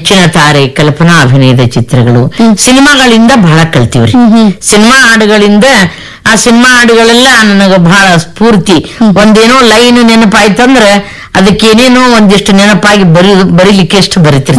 ನೆಚ್ಚಿನ ತಾರೆ ಕಲ್ಪನಾ ಅಭಿನಯದ ಚಿತ್ರಗಳು ಸಿನಿಮಾಗಳಿಂದ ಬಹಳ ಕಲ್ತೀವ್ರಿ ಸಿನಿಮಾ ಹಾಡುಗಳಿಂದ ಆ ಸಿನಿಮಾ ಹಾಡುಗಳೆಲ್ಲ ನನಗ ಬಹಳ ಸ್ಫೂರ್ತಿ ಒಂದೇನೋ ಲೈನ್ ನೆನಪಾಯ್ತಂದ್ರ ಅದಕ್ಕೇನೇನೋ ಒಂದಿಷ್ಟು ನೆನಪಾಗಿ ಬರಿ ಬರೀಲಿಕ್ಕೆ ಎಷ್ಟು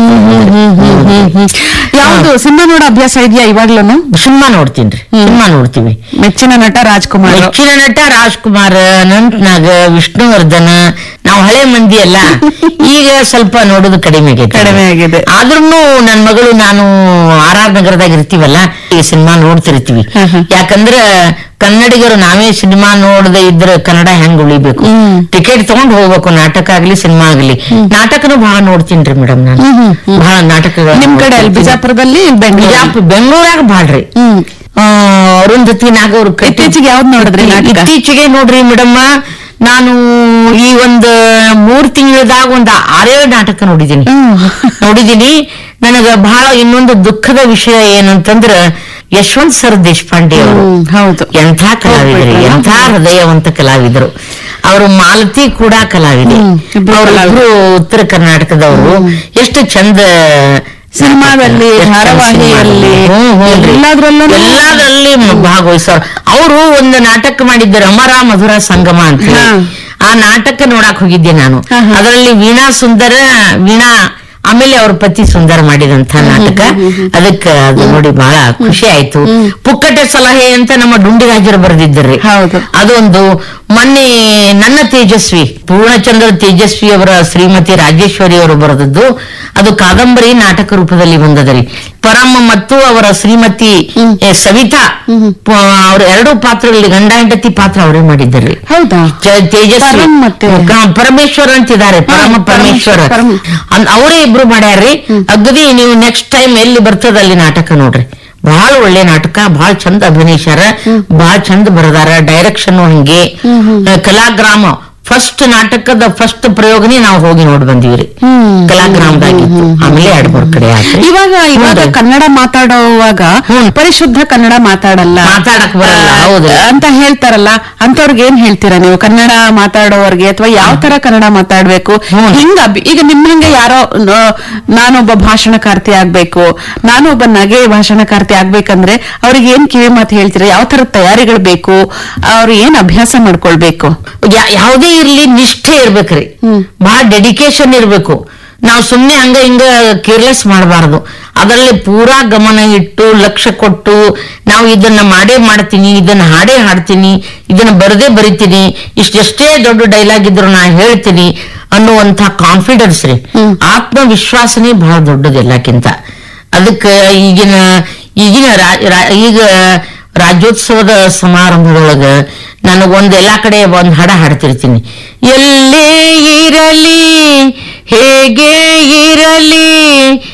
ಬರೀತಿರ್ತೀವಿ ಯಾವ್ದು ಸಿನಿಮಾ ನೋಡೋ ಅಭ್ಯಾಸ ಇದೆಯಾ ಇವಾಗ್ಲೂನು ಸಿನಿಮಾ ನೋಡ್ತೀನ್ರಿ ಸಿನಿಮಾ ನೋಡ್ತೀವಿ ಮೆಚ್ಚಿನ ನಟ ರಾಜ್ಕುಮಾರ್ ಹೆಚ್ಚಿನ ನಟ ರಾಜ್ಕುಮಾರ್ ಅನಂತ್ನಾಗ್ ವಿಷ್ಣುವರ್ಧನ್ ನಾವು ಹಳೆ ಮಂದಿ ಅಲ್ಲ ಈಗ ಸ್ವಲ್ಪ ನೋಡೋದು ಕಡಿಮೆ ಆಗೈತೆ ಕಡಿಮೆ ಆಗಿದೆ. ಆದ್ರೂ ನನ್ ಮಗಳು ನಾನು ಆರ್ ಆರ್ ನಗರದಾಗ ಇರ್ತೀವಲ್ಲ ಈ ಸಿನಿಮಾ ನೋಡ್ತಿರ್ತೀವಿ ಹ್ಮ್ ಹ್ಮ್. ಯಾಕಂದ್ರ ಕನ್ನಡಿಗರು ನಾವೇ ಸಿನಿಮಾ ನೋಡದೆ ಇದ್ರೆ ಕನ್ನಡ ಹೆಂಗ್ ಉಳಿಬೇಕು ಹ್ಮ್. ಟಿಕೆಟ್ ತಗೊಂಡ್ ಹೋಗ್ಬೇಕು ನಾಟಕ ಆಗ್ಲಿ ಸಿನಿಮಾ ಆಗ್ಲಿ ನಾಟಕನು ಬಹಳ ನೋಡ್ತೀನ್ರಿ ಮೇಡಮ್ ನಾನು ಹ್ಮ್ ಹ್ಮ್ ಹ್ಮ್. ಬಹಳ ನಾಟಕಗಳು ನಿಮ್ ಕಡೆ ಅಲ್ಲಿ ಬಿಜಾಪುರದಲ್ಲಿ ಇಲ್ಲಿ ಬೆಂಗಳೂರು ಬಿಜಾಪುರ ಬೆಂಗಳೂರಾಗ ಬಾಳ್ರಿ ಹ್ಮ್ ಆ, ಅರುಂಧತಿ ನಾಗ ಅವ್ರು ಕಟ್ಟಿ- ಇತ್ತೀಚೆಗೆ ಯಾವ್ದ್ ನೋಡಿದ್ರಿ ನಾಟಕ? ಇತ್ತೀಚೆಗೆ ನೋಡ್ರಿ ಮೇಡಮ್ ನಾನು ಈ ಒಂದ್ ಮೂರ್ ತಿಂಗಳದಾಗ ಒಂದ್ ಆರೇಳು ನಾಟಕ ನೋಡಿದೀನಿ ಹ್ಮ್. ನೋಡಿದೀನಿ ನನಗ ಬಹಳ ಇನ್ನೊಂದು ದುಃಖದ ವಿಷಯ ಏನಂತಂದ್ರ ಯಶವಂತ್ ಸರ್ ದೇಶಪಾಂಡೆ ಅವರು ಹ್ಮ್, ಹೌದು ಎಂಥ ಕಲಾವಿದರು ಹೋಗ್ಬಿಟ್ರಲ್ಲ? ಎಂಥ ಹೃದಯವಂತ ಕಲಾವಿದರು ಅವರು ಮಾಲತಿ ಕೂಡ ಕಲಾವಿದೆ ಹ್ಮ್, ಇಬ್ರು ಅವರಿಬ್ರು ಉತ್ತರ ಕರ್ನಾಟಕದವರು ಎಷ್ಟು ಚಂದ ಸಿನಿಮಾದಲ್ಲಿ, ಎಷ್ಟು ಚಂದ ಧಾರಾವಾಹಿಯಲ್ಲಿ, ಹ್ಮ್, ಹ್ಞೂನ್ರಿ. ಎಲ್ಲದ್ರಲ್ಲೂ ಎಲ್ಲದ್ರಲ್ಲಿ ಭಾಗವಹಿಸೋರು ಅವರು ಒಂದು ನಾಟಕ ಮಾಡಿದ್ದರು ಅಮರ ಮಧುರ ಸಂಗಮ ಅಂತ ಹೇಳಿ. ಹಾ. ಆ ನಾಟಕ ನೋಡಕ್ ಹೋಗಿದ್ದೆ ನಾನು ಹಾ, ಹಾ. ಅದರಲ್ಲಿ ವೀಣಾ ಸುಂದರ ವೀಣಾ ಆಮೇಲೆ ಅವ್ರ ಪತಿ ಸುಂದರ ಮಾಡಿದಂತ ನಾಟಕ ಅದಕ್ಕ ಅದು ನೋಡಿ ಬಹಳ ಖುಷಿ ಆಯ್ತು ಪುಕ್ಕಟೆ ಸಲಹೆ ಅಂತ ನಮ್ಮ ಡುಂಡಿರಾಜರು ಬರೆದಿದ್ದರ್ರಿ ಹೌದು. ಅದೊಂದು ಮೊನ್ನೆ ನನ್ನ ತೇಜಸ್ವಿ ಪೂರ್ಣಚಂದ್ರ ತೇಜಸ್ವಿ ಅವರ ಶ್ರೀಮತಿ ರಾಜೇಶ್ವರಿ ಅವರು ಬರೆದದ್ದು ಅದು ಕಾದಂಬರಿ ನಾಟಕ ರೂಪದಲ್ಲಿ ಬಂದದರಿ ಪರಮ ಮತ್ತು ಅವರ ಶ್ರೀಮತಿ ಎ, ಸವಿತಾ ಪ- ಅವ್ರ ಎರಡು ಪಾತ್ರಗಳಲ್ಲಿ ಗಂಡ ಹೆಂಡತಿ ಪಾತ್ರ ಅವರೇ ಮಾಡಿದ್ದರಿ ಹೌದಾ ಚ- ತೇಜಸ್ವಿ ಪರಂ ಮತ್ತೆ- ಕ- ಪರಮೇಶ್ವರ್ ಅಂತಿದ್ದಾರೆ ಪರಮ ಹಾ, ಪರಮೇಶ್ವರ ಪರಮ- ಅನ್- ಅವರೇ ಇಬ್ರು ಮಾಡ್ಯಾರ್ರಿ ಅಗದಿ ನೀವು ನೆಕ್ಸ್ಟ್ ಟೈಮ್ ಎಲ್ಲಿ ಬರ್ತದ ಅಲ್ಲಿ ನಾಟಕ ನೋಡ್ರಿ ಬಹಳ ಒಳ್ಳೆ ನಾಟಕ ಬಹಳ ಚಂದ ಅಭಿನಯಿಸ್ಯಾರ ಬಹಳ ಚಂದ ಬರದಾರ ಡೈರೆಕ್ಷನ್ ಹಂಗೆ ಆ, ಕಲಾಗ್ರಾಮ ಫಸ್ಟ್ ನಾಟಕದ ಫಸ್ಟ್ ಪ್ರಯೋಗನೇ ನಾವು ಹೋಗಿ ನೋಡಿ ಬಂದಿವ್ರಿ ಹ್ಮ್. ಕಲಾಗ್ರಾಮದಾಗಿತ್ತು ಆಮೇಲೆ ಎರಡು ಮೂರು ಕಡೆ ಆತ್ರಿ ಇವಾಗ ಇವಾಗ ಹ್ಞೂನ್ರಿ. ಕನ್ನಡ ಮಾತಾಡುವಾಗ ಹ್ಮ್. ಪರಿಶುದ್ಧ ಕನ್ನಡ ಮಾತಾಡಲ್ಲ ಮಾತಾಡಕ್ ಬರಲ್ಲ, ಆ, ಹೌದು. ಅಂತ ಹೇಳ್ತಾರಲ್ಲ ಅಂತವ್ರಿಗೆ ಏನ್ ಹೇಳ್ತೀರಾ ನೀವು ಕನ್ನಡ ಮಾತಾಡೋರ್ಗೆ ಅಥವಾ ಯಾವ ತರ ಕನ್ನಡ ಮಾತಾಡ್ಬೇಕು ಹ್ಮ್. ಹಿಂಗ ಅಭಿ- ಈಗ ನಿಮ್ಮಂಗೆ ಯಾರೋ ನ- ನಾನೊಬ್ಬ ಭಾಷಣಕಾರ್ತಿ ಆಗ್ಬೇಕು ನಾನೊಬ್ಬ ನಗೆ ಭಾಷಣಕಾರ್ತಿ ಆಗ್ಬೇಕಂದ್ರೆ ಅವ್ರಿಗೆ ಏನ್ ಕಿವಿ ಮಾತು ಹೇಳ್ತೀರಾ ಯಾವ ತರ ತಯಾರಿಗಳು ಬೇಕು ಅವ್ರು ಏನ್ ಅಭ್ಯಾಸ ಮಾಡ್ಕೊಳ್ಬೇಕು ಯಾ- ಯಾವುದೇ ಇರ್ಲಿ ನಿಷ್ಠೆ ಇರ್ಬೇಕ್ರಿ ಹ್ಮ್. ಬಹಳ ಡೆಡಿಕೇಶನ್ ಇರ್ಬೇಕು ನಾವು ಸುಮ್ನೆ ಹಂಗ ಹಿಂಗ ಕೇರ್ಲೆಸ್ ಮಾಡಬಾರ್ದು ಅದರಲ್ಲಿ ಪೂರಾ ಗಮನ ಇಟ್ಟು ಲಕ್ಷ್ಯ ಕೊಟ್ಟು ನಾವು ಇದನ್ನ ಮಾಡೇ ಮಾಡ್ತೀನಿ ಇದನ್ನ ಹಾಡೇ ಹಾಡ್ತೀನಿ ಇದನ್ನ ಬರದೇ ಬರಿತೀನಿ ಇಷ್ಟೆಷ್ಟೇ ದೊಡ್ಡ ಡೈಲಾಗ್ ಇದ್ರು ನಾ ಹೇಳ್ತೀನಿ ಅನ್ನುವಂಥ ಕಾನ್ಫಿಡೆನ್ಸ್ ರೀ ಆತ್ಮವಿಶ್ವಾಸನೇ ಬಹಳ ದೊಡ್ಡದು ಎಲ್ಲಕ್ಕಿಂತ ಅದಕ್ಕೆ ಈಗಿನ ಈಗಿನ ರಾ- ರಾ- ಈಗ ರಾಜ್ಯೋತ್ಸವದ ಸಮಾರಂಭದೊಳಗ ನನಗೊಂದ್ ಎಲ್ಲಾ ಕಡೆ ಒಂದ್ ಹಾಡ ಹಾಡ್ತಿರ್ತೀನಿ ಎಲ್ಲೇ